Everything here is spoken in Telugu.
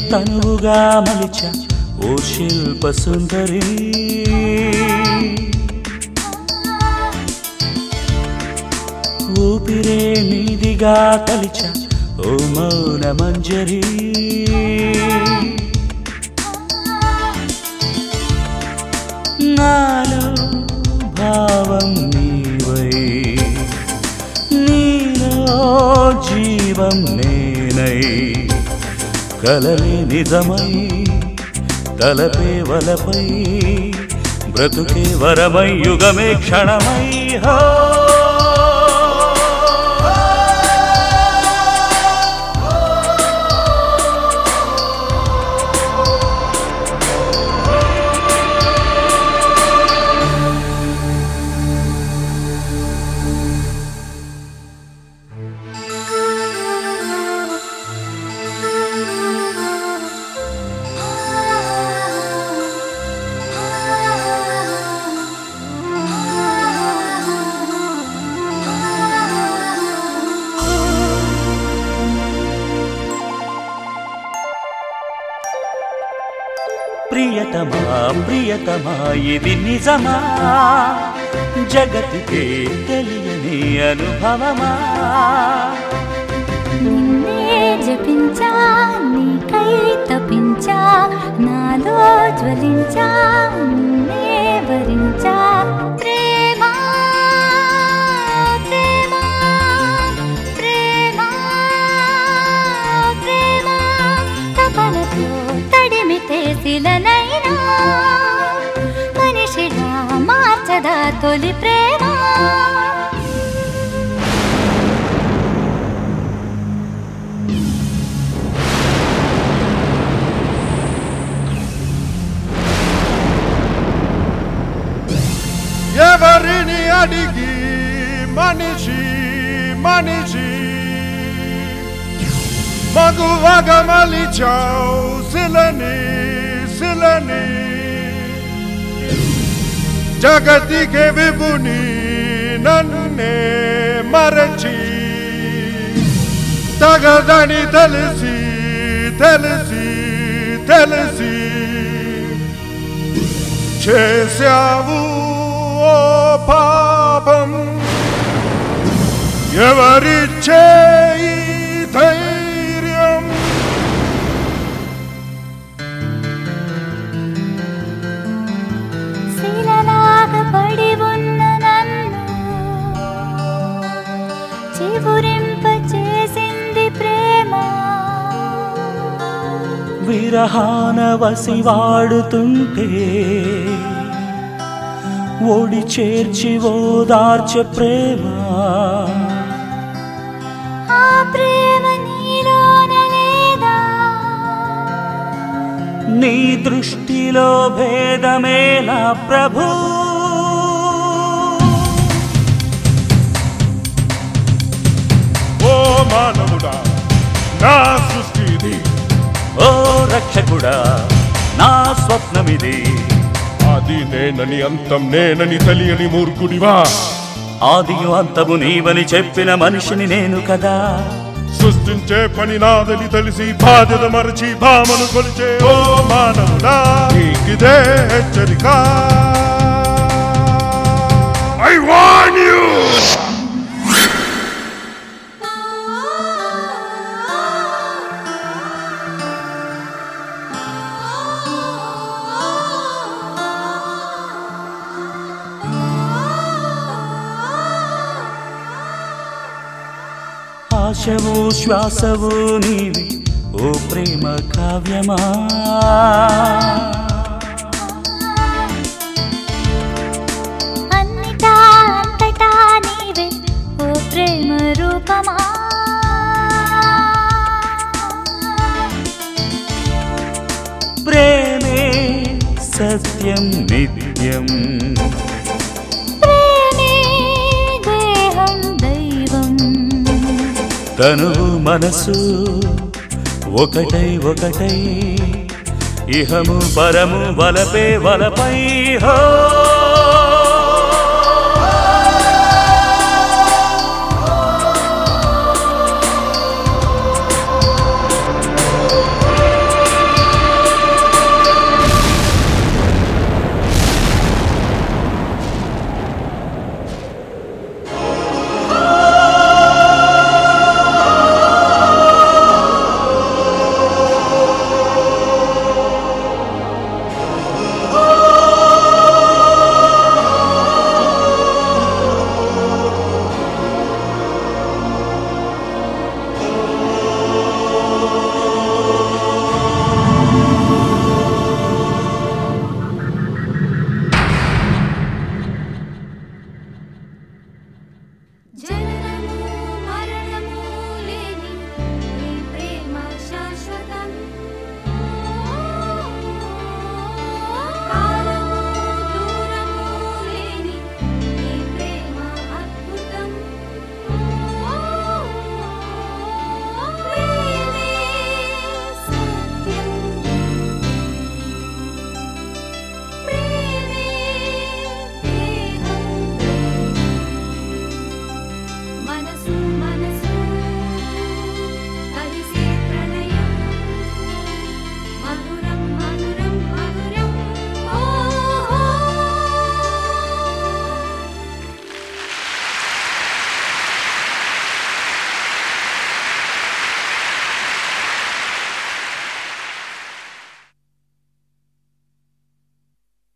తనువుగా మలిచ ఓ శిల్ప సుందరి ఊపిరే నీదిగా తలిచ ఓ మౌన మంజరి నాలో భావం నీవై నీలో జీవం నేనై కలలే నిజమై తలపే వలపై బ్రతుకే వరమై యుగమే క్షణమై హో ప్రియతమా ప్రియతమా ఇది నిజమా జగతికే తెలియని అనుభవమా నిన్నే జపించా నీకై తపించా నాలో జ్వలించా నిన్నే వరించా ప్రేమ ప్రేమ ప్రేమ ప్రేమ తపనతో తడిమితే శిలనైనా మనిషిగా మార్చదా తొలి ప్రేమ ఎవరిని అడిగి మనిషి మనిషి మగువగ మలిచావు శిలని శిలని జగతికి విభుని నన్నే మరచి తగదని తెలిసి తెలిసి తెలిసి చేశావు ఓ పాపం ఎవరిచ్చే ఈ ధైర్యం శిలలాగా పడి ఉన్న నన్ను చివురింప చేసింది ప్రేమ విరహాన వసి వాడుతుంటే ఓడి చేర్చి ఓదార్చె ప్రేమ ఆ ప్రేమ నీలోన లేదా నీ దృష్టిలో భేదమేలా ప్రభు ఓ మానవుడా నా సృష్టి ఇది ఓ రక్షకుడా నా స్వప్నమిది అది నేనని అంతం నేనని తెలియని మూర్ఖుడివా ఆదియు అంతము నీవని చెప్పిన మనిషిని నేను కదా సృష్టించే పని నాదని తెలిసి బాధ్యత మరచి భామను కొలిచే ఓ మానవుడా నీకిదే హెచ్చరిక ఐ వాన్ యూ ఆశవు శ్వాసవు నీవి ఓ ప్రేమ కావ్యమా అన్నిటా అంతటా నీవే ఓ ప్రేమ రూపమా ప్రేమే సత్యం నిత్యం ప్రేమే దేహం దైవం తను మనసు ఒకటై ఒకటై ఇహము పరము వలపే వలపై హో